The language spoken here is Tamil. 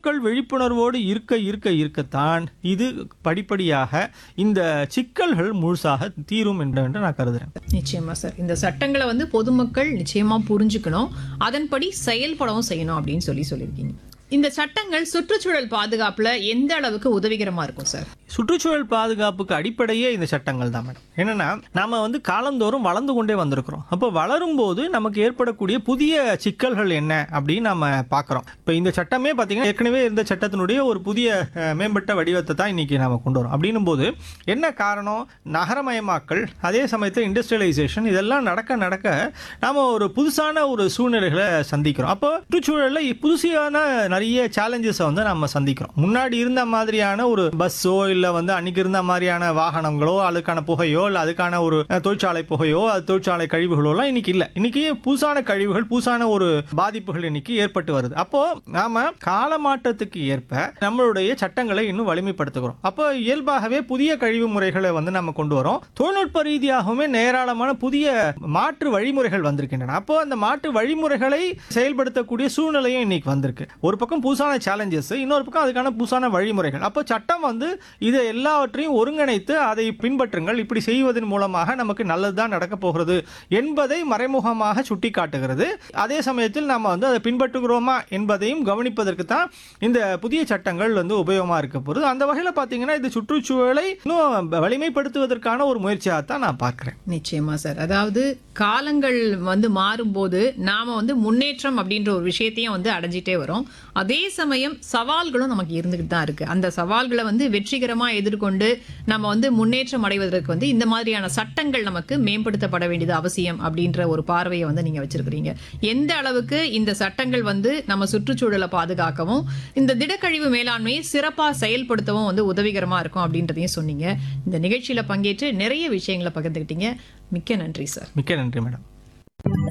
பொதுமக்கள் விழிப்புணர்வோடு இருக்க இருக்க இருக்கத்தான் இது படிப்படியாக இந்த சிக்கல்கள் முழுசாக தீரும் என்று என்று நான் கருதுறேன் நிச்சயமா சார் இந்த சட்டங்களை வந்து பொதுமக்கள் நிச்சயமா புரிஞ்சுக்கணும் அதன்படி செயல்படவும் செய்யணும் அப்படின்னு சொல்லி சொல்லியிருக்கீங்க இந்த சட்டங்கள் சுற்றுச்சூழல் பாதுகாப்புல எந்த அளவுக்கு உதவிகரமா இருக்கும் சார் சுற்றுச்சூழல் பாதுகாப்புக்கு அடிப்படையே இந்த சட்டங்கள் தான் மேடம் என்னன்னா நாம வந்து காலந்தோறும் வளர்ந்து கொண்டே வந்திருக்கிறோம் அப்போ வளரும் போது நமக்கு ஏற்படக்கூடிய புதிய சிக்கல்கள் என்ன அப்படின்னு நம்ம பார்க்குறோம் இப்போ இந்த சட்டமே பார்த்தீங்கன்னா ஏற்கனவே இருந்த சட்டத்தினுடைய ஒரு புதிய அஹ், மேம்பட்ட வடிவத்தை தான் இன்னைக்கு நாம கொண்டு வரோம் அப்படின்னும் போது என்ன காரணம் நகரமயமாக்கல் அதே சமயத்தில் இண்டஸ்ட்ரியலைசேஷன் இதெல்லாம் நடக்க நடக்க நாம ஒரு புதுசான ஒரு சூழ்நிலைகளை சந்திக்கிறோம் அப்போ சுற்றுச்சூழலில் புதுசான நிறைய சேலஞ்சஸை வந்து நம்ம சந்திக்கிறோம் முன்னாடி இருந்த மாதிரியான ஒரு பஸ்ஸோ இல்லை வந்து அன்னைக்கு இருந்த மாதிரியான வாகனங்களோ அதுக்கான புகையோ இல்லை அதுக்கான ஒரு அஹ், தொழிற்சாலை புகையோ அது தொழிற்சாலை கழிவுகளோ எல்லாம் இன்னைக்கு இல்லை இன்னைக்கு புதுசான கழிவுகள் புதுசான ஒரு பாதிப்புகள் இன்னைக்கு ஏற்பட்டு வருது அப்போ நாம காலமாற்றத்துக்கு ஏற்ப நம்மளுடைய சட்டங்களை இன்னும் வலிமைப்படுத்துகிறோம் அப்போ இயல்பாகவே புதிய கழிவு முறைகளை வந்து நம்ம கொண்டு வரோம் தொழில்நுட்ப ரீதியாகவுமே நேராளமான புதிய மாற்று வழிமுறைகள் வந்திருக்கின்றன அப்போ அந்த மாற்று வழிமுறைகளை செயல்படுத்தக்கூடிய சூழ்நிலையும் இன்னைக்கு வந்திருக்கு ஒரு பக்கம் புதுசான சேலஞ்சஸ் இன்னொரு பக்கம் அதுக்கான புதுசான வழிமுறைகள் அப்போ சட்டம் வந்து இதை எல்லாவற்றையும் ஒருங்கிணைத்து அதை பின்பற்றுங்கள் இப்படி செய்வதன் மூலமாக நமக்கு நல்லதுதான் நடக்க போகிறது என்பதை மறைமுகமாக சுட்டி காட்டுகிறது அதே சமயத்தில் நம்ம வந்து அதை பின்பற்றுகிறோமா என்பதையும் கவனிப்பதற்கு தான் இந்த புதிய சட்டங்கள் வந்து உபயோகமாக இருக்க போகிறது அந்த வகையில் பார்த்தீங்கன்னா இது சுற்றுச்சூழலை இன்னும் வலிமைப்படுத்துவதற்கான ஒரு முயற்சியாக தான் நான் பார்க்குறேன் நிச்சயமா சார் அதாவது காலங்கள் வந்து மாறும்போது நாம வந்து முன்னேற்றம் அப்படின்ற ஒரு விஷயத்தையும் வந்து அடைஞ்சிட்டே வரோம் அதே சமயம் சவால்களும் நமக்கு இருந்துகிட்டு தான் இருக்கு அந்த சவால்களை வந்து வெற்றிகரமா எதிர்கொண்டு நம்ம வந்து முன்னேற்றம் அடைவதற்கு வந்து இந்த மாதிரியான சட்டங்கள் நமக்கு மேம்படுத்தப்பட வேண்டியது அவசியம் அப்படின்ற ஒரு பார்வையை வந்து நீங்க வச்சிருக்கிறீங்க எந்த அளவுக்கு இந்த சட்டங்கள் வந்து நம்ம சுற்றுச்சூழலை பாதுகாக்கவும் இந்த திடக்கழிவு மேலாண்மையை சிறப்பா செயல்படுத்தவும் வந்து உதவிகரமா இருக்கும் அப்படின்றதையும் சொன்னீங்க இந்த நிகழ்ச்சியில பங்கேற்று நிறைய விஷயங்களை பகிர்ந்துக்கிட்டீங்க மிக்க நன்றி சார் மிக்க நன்றி மேடம்